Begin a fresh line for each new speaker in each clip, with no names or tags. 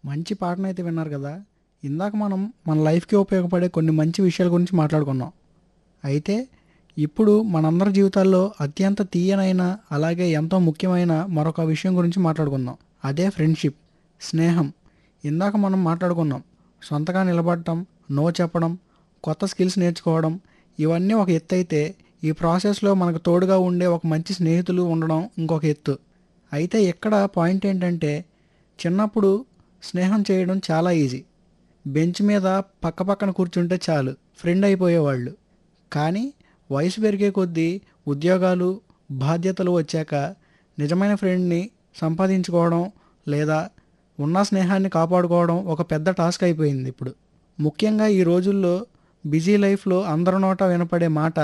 మంచి పాటనైతే విన్నారు కదా ఇందాక మనం మన లైఫ్కి ఉపయోగపడే కొన్ని మంచి విషయాల గురించి మాట్లాడుకున్నాం అయితే ఇప్పుడు మనందరి జీవితాల్లో అత్యంత తీయనైన అలాగే ఎంతో ముఖ్యమైన మరొక విషయం గురించి మాట్లాడుకుందాం అదే ఫ్రెండ్షిప్ స్నేహం ఇందాక మనం మాట్లాడుకున్నాం సొంతగా నిలబడటం నో చెప్పడం కొత్త స్కిల్స్ నేర్చుకోవడం ఇవన్నీ ఒక ఎత్తు అయితే ఈ ప్రాసెస్లో మనకు తోడుగా ఉండే ఒక మంచి స్నేహితులు ఉండడం ఇంకొక ఎత్తు అయితే ఇక్కడ పాయింట్ ఏంటంటే చిన్నప్పుడు స్నేహం చేయడం చాలా ఈజీ బెంచ్ మీద పక్క పక్కన కూర్చుంటే చాలు ఫ్రెండ్ అయిపోయేవాళ్ళు కానీ వయసు పెరిగే కొద్దీ ఉద్యోగాలు బాధ్యతలు వచ్చాక నిజమైన ఫ్రెండ్ని సంపాదించుకోవడం లేదా ఉన్న స్నేహాన్ని కాపాడుకోవడం ఒక పెద్ద టాస్క్ అయిపోయింది ఇప్పుడు ముఖ్యంగా ఈ రోజుల్లో బిజీ లైఫ్లో అందరి నోట వినపడే మాట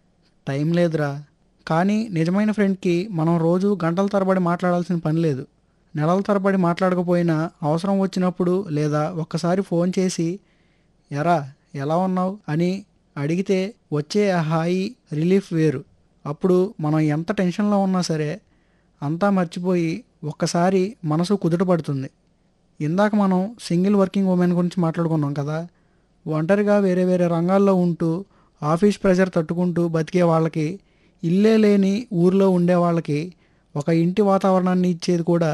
టైం లేదురా కానీ నిజమైన ఫ్రెండ్కి మనం రోజు గంటల తరబడి మాట్లాడాల్సిన పని లేదు నెలల తరబడి మాట్లాడకపోయినా అవసరం వచ్చినప్పుడు లేదా ఒక్కసారి ఫోన్ చేసి ఎరా ఎలా ఉన్నావు అని అడిగితే వచ్చే ఆ హాయి రిలీఫ్ వేరు అప్పుడు మనం ఎంత టెన్షన్లో ఉన్నా సరే అంతా మర్చిపోయి ఒక్కసారి మనసు కుదుట పడుతుంది ఇందాక మనం సింగిల్ వర్కింగ్ ఉమెన్ గురించి మాట్లాడుకున్నాం కదా ఒంటరిగా వేరే వేరే రంగాల్లో ఉంటూ ఆఫీస్ ప్రెషర్ తట్టుకుంటూ బతికే వాళ్ళకి ఇల్లే లేని ఊర్లో ఉండే వాళ్ళకి ఒక ఇంటి వాతావరణాన్ని ఇచ్చేది కూడా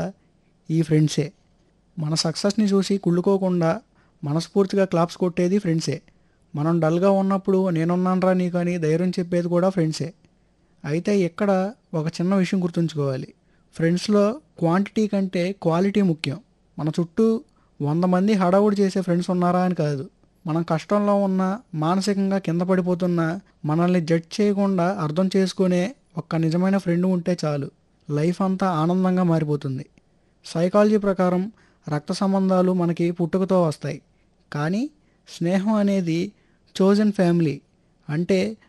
ఈ ఫ్రెండ్సే మన సక్సెస్ని చూసి కుళ్ళుకోకుండా మనస్ఫూర్తిగా క్లాప్స్ కొట్టేది ఫ్రెండ్సే మనం డల్గా ఉన్నప్పుడు నేనున్నానరా నీకు అని ధైర్యం చెప్పేది కూడా ఫ్రెండ్సే అయితే ఇక్కడ ఒక చిన్న విషయం గుర్తుంచుకోవాలి ఫ్రెండ్స్లో క్వాంటిటీ కంటే క్వాలిటీ ముఖ్యం మన చుట్టూ వంద మంది హడావుడి చేసే ఫ్రెండ్స్ ఉన్నారా అని కాదు మనం కష్టంలో ఉన్న మానసికంగా కింద పడిపోతున్నా మనల్ని జడ్జ్ చేయకుండా అర్థం చేసుకునే ఒక్క నిజమైన ఫ్రెండ్ ఉంటే చాలు లైఫ్ అంతా ఆనందంగా మారిపోతుంది సైకాలజీ ప్రకారం రక్త సంబంధాలు మనకి పుట్టుకతో వస్తాయి కానీ స్నేహం అనేది చోజన్ ఫ్యామిలీ అంటే